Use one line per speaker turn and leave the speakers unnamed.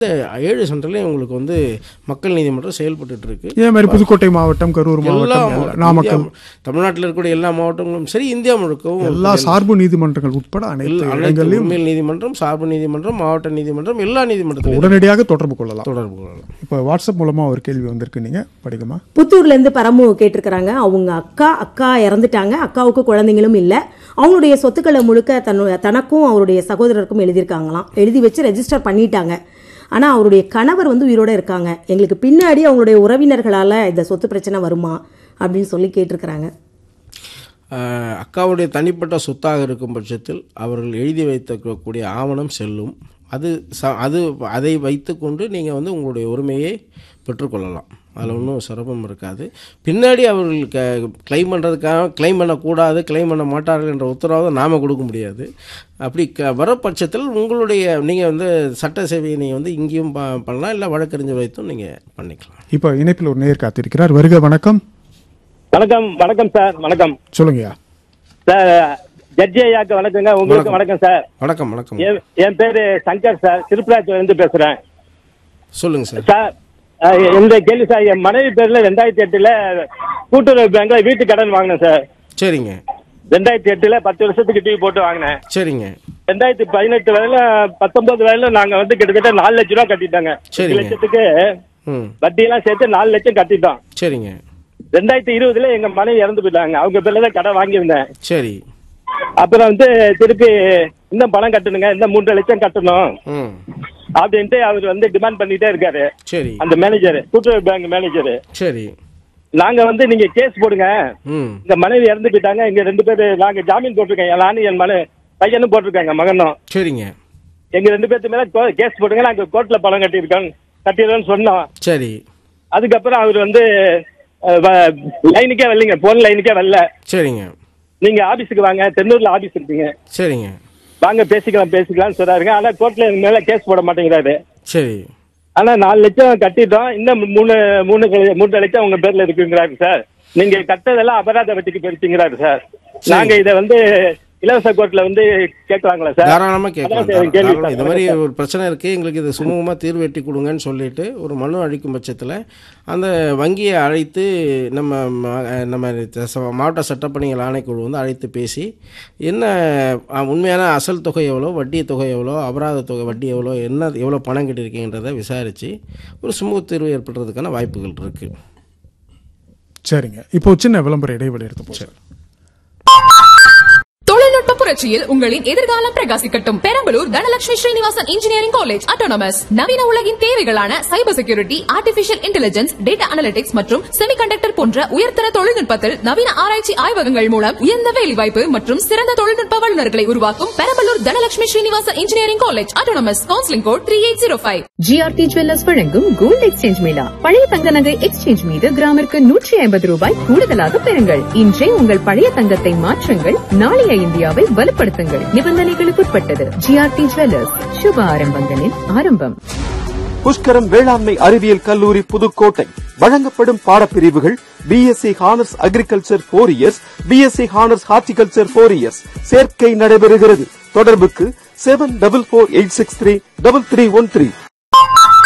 இந்த ஏழு சென்டர்லையும் உங்களுக்கு வந்து மக்கள் நீதிமன்றம் செயல்பட்டுட்டு இருக்கு
இதே மாதிரி புதுக்கோட்டை மாவட்டம் கரூர்
எல்லா
மாவட்டம் எல்லா- நாமக்கல்
இந்தியா- தமிழ்நாட்டில் இருக்கக்கூடிய எல்லா மாவட்டங்களும் சரி இந்தியா முழுக்கவும்
எல்லா சார்பு நீதிமன்றங்கள் உட்பட அனைத்து
எல்லா- அனைத்து
இடங்களிலும்
உண்மையில் நீதிமன்றம் சார்பு நீதிமன்றம் மாவட்ட நீதிமன்றம் எல்லா நீதிமன்றத்திலும்
உடனடியாக தொடர்பு கொள்ளலாம்
தொடர்பு கொள்ளலாம்
இப்போ வாட்ஸ்அப் மூலமா ஒரு கேள்வி வந்திருக்கு நீங்க படிக்குமா
புத்தூர்ல இருந்து பரமு கேட்டிருக்கிறாங்க அவங்க அக்கா அக்கா இறந்துட்டாங்க அக்காவுக்கு குழந்தைங்களும் இல்ல அவங்களுடைய சொத்துக்களை முழுக்க தன்னு தனக்கும் அவருடைய சகோதரருக்கும் எழுதியிருக்காங்களாம் எழுதி வச்சு ரெஜிஸ்டர் பண்ணிட்டாங்க ஆனா அவருடைய கணவர் வந்து உயிரோட இருக்காங்க எங்களுக்கு பின்னாடி அவங்களுடைய உறவினர்களால இந்த சொத்து பிரச்சனை வருமா அப்படின்னு சொல்லி கேட்டிருக்கிறாங்க
ஆஹ் அக்காவுடைய தனிப்பட்ட சொத்தாக இருக்கும் பட்சத்தில் அவர்கள் எழுதி வைத்திருக்கக்கூடிய ஆவணம் செல்லும் அது ச அது அதை வைத்துக்கொண்டு நீங்கள் வந்து உங்களுடைய உரிமையை பெற்றுக்கொள்ளலாம் அதில் ஒன்றும் சிரமம் இருக்காது பின்னாடி அவர்கள் க கிளைம் பண்ணுறதுக்காக கிளைம் பண்ணக்கூடாது கிளைம் பண்ண மாட்டார்கள் என்ற உத்தரவாதம் நாம் கொடுக்க முடியாது அப்படி க வர பட்சத்தில் உங்களுடைய நீங்கள் வந்து சட்ட சேவையை நீங்கள் வந்து இங்கேயும் ப பண்ணலாம் இல்லை வழக்கறிஞர் வைத்தும் நீங்கள் பண்ணிக்கலாம்
இப்போ இணைப்பில் ஒரு நேர் காத்திருக்கிறார் வருக வணக்கம்
வணக்கம் வணக்கம் சார் வணக்கம்
சொல்லுங்கய்யா
சார் ஜட்ஜி ஐயாக்கு வணக்கங்க உங்களுக்கு வணக்கம் சார்
வணக்கம் வணக்கம்
என்- என் பேரு சங்கர் சார் திருப்பராஜ்ல இருந்து பேசுறேன்
சொல்லுங்கள் சார்
சார் அஹ், இந்த கேள்வி சார் என் மனைவி பேர்ல ரெண்டாயிரத்தி எட்டுல கூட்டுறவு பேங்க்ல வீட்டு கடன் வாங்கினேன் சார்
சரிங்க
ரெண்டாயிரத்தி எட்டுல பத்து வருஷத்துக்கு டிவி போட்டு வாங்கினேன்
சரிங்க
ரெண்டாயிரத்தி பதினெட்டு வரையில பத்தொன்பது வரையில நாங்க வந்து கிட்டத்தட்ட நாலு லட்சம் ரூபா கட்டிட்டாங்க
சரிங்க.
அஞ்சு லட்சத்துக்கு
ம்
வட்டியெல்லாம் சேர்த்து நாலு லட்சம் கட்டிட்டோம்
சரிங்க
ரெண்டாயிரத்தி இருபதுல எங்க மனைவி இறந்து போயிட்டாங்க அவங்க பேர்ல தான் கடன் வாங்கியிருந்தேன்
சரி
அப்புறம் வந்து திருப்பி இன்னும் பணம் கட்டணுங்க இன்னும் மூன்றரை லட்சம் கட்டணும்
ம்
அப்படின்ட்டு அவர் வந்து டிமாண்ட் பண்ணிட்டே இருக்காரு
சரி
அந்த மேனேஜர் கூட்டுறவு பேங்க் மேனேஜர்
சரி
நாங்க வந்து நீங்க கேஸ் போடுங்க
ம்
இந்த மனைவி இறந்து போயிட்டாங்க இங்க ரெண்டு பேரு நாங்க ஜாமீன் போட்டிருக்கேன் நானும் என் மனை பையனும் போட்டிருக்காங்க மகனும்
சரிங்க
எங்க ரெண்டு பேர்த்து மேல கேஸ் போடுங்க நாங்க கோர்ட்ல பணம் கட்டியிருக்கோம் கட்டிடுறோம்னு சொன்னோம்
சரி
அதுக்கப்புறம் அவர் வந்து அஹ், வ- லைனுக்கே வரலைங்க போன் லைனுக்கே வரல
சரிங்க
நீங்க ஆபீஸுக்கு வாங்க தென்னூர்ல ஆபீஸ் இருக்கீங்க
சரிங்க
வாங்க பேசிக்கலாம் பேசிக்கலாம்னு சொல்றாருங்க ஆனா கோர்ட்ல எங்க மேல கேஸ் போட மாட்டேங்கிறாரு
சரி
ஆனா நாலு லட்சம் கட்டிட்டோம் இன்னும் மூணு மூணு கல- மூன்றரை லட்சம் உங்க பேர்ல இருக்குங்கிறாரு சார் நீங்க கட்டதெல்லாம் அபராத வட்டிக்கு போயிருச்சுங்கிறாரு சார் நாங்க இத வந்து இலவச கோர்ட்ல வந்து கேட்கலாங்களா சார்
தாராளமாக கேட்கலாம்
அதான் சார்
தாரா-
கேள்வி
தாராளமா.
சார்.
இது மாதிரி ஒரு பிரச்சனை இருக்குது எங்களுக்கு இது சுமூகமாக தீர்வு எட்டி கொடுங்கன்னு சொல்லிட்டு ஒரு மனு அளிக்கும் பட்சத்தில் அந்த வங்கியை அழைத்து நம்ம ம- நம்ம ச- மாவட்ட சட்டப்பணிகள் ஆணைக்குழு வந்து அழைத்து பேசி என்ன அஹ், உண்மையான அசல் தொகை எவ்வளோ வட்டி தொகை எவ்வளோ அபராத தொகை வட்டி எவ்வளோ என்ன எவ்வளோ பணம் கட்டியிருக்கீங்கன்றதை விசாரித்து ஒரு சுமூக தீர்வு ஏற்படுறதுக்கான வாய்ப்புகள் இருக்குது
சரிங்க இப்போ ஒரு சின்ன விளம்பர இடைவெளி எடுத்து போச்சு
தொழில்நுட்ப புரட்சியில் உங்களின் எதிர்காலம் பிரகாசிக்கட்டும் Perambalur Dhanalakshmi Srinivasan engineering college autonomous நவீன உலகின் தேவைகளான cyber security artificial intelligence data analytics மற்றும் செமிகண்டக்டர் போன்ற உயர்தர தொழில்நுட்பத்தில் நவீன ஆராய்ச்சி ஆய்வகங்கள் மூலம் உயர்ந்த வேலைவாய்ப்பு மற்றும் சிறந்த தொழில்நுட்ப வல்லுநர்களை உருவாக்கும் Perambalur Dhanalakshmi Srinivasan engineering college autonomous counselling code three eight zero five
GRT jewellers வழங்கும் கோல்ட் எக்ஸ்சேஞ்ச் மேளா பழைய தங்க நகை எக்ஸ்சேஞ்ச் மீது கிராமிற்கு நூற்றி ஐம்பது ரூபாய் கூடுதலாக பெறுங்கள் இன்றே உங்கள் பழைய தங்கத்தை மாற்றுங்கள் நாளைய இந்தியாவை வலுப்படுத்துங்கள் நிபந்தனைகளுக்குட்பட்டது ஜிஆர்டி ஜுவல்லர்ஸ் சுப ஆரம்பங்களின் ஆரம்பம்
புஷ்கரம் வேளாண்மை அறிவியல் கல்லூரி புதுக்கோட்டை வழங்கப்படும் பாடப்பிரிவுகள் BSc honours agriculture four years BSc honours horticulture four years சேர்க்கை நடைபெறுகிறது தொடர்புக்கு seven double four eight six three double three one three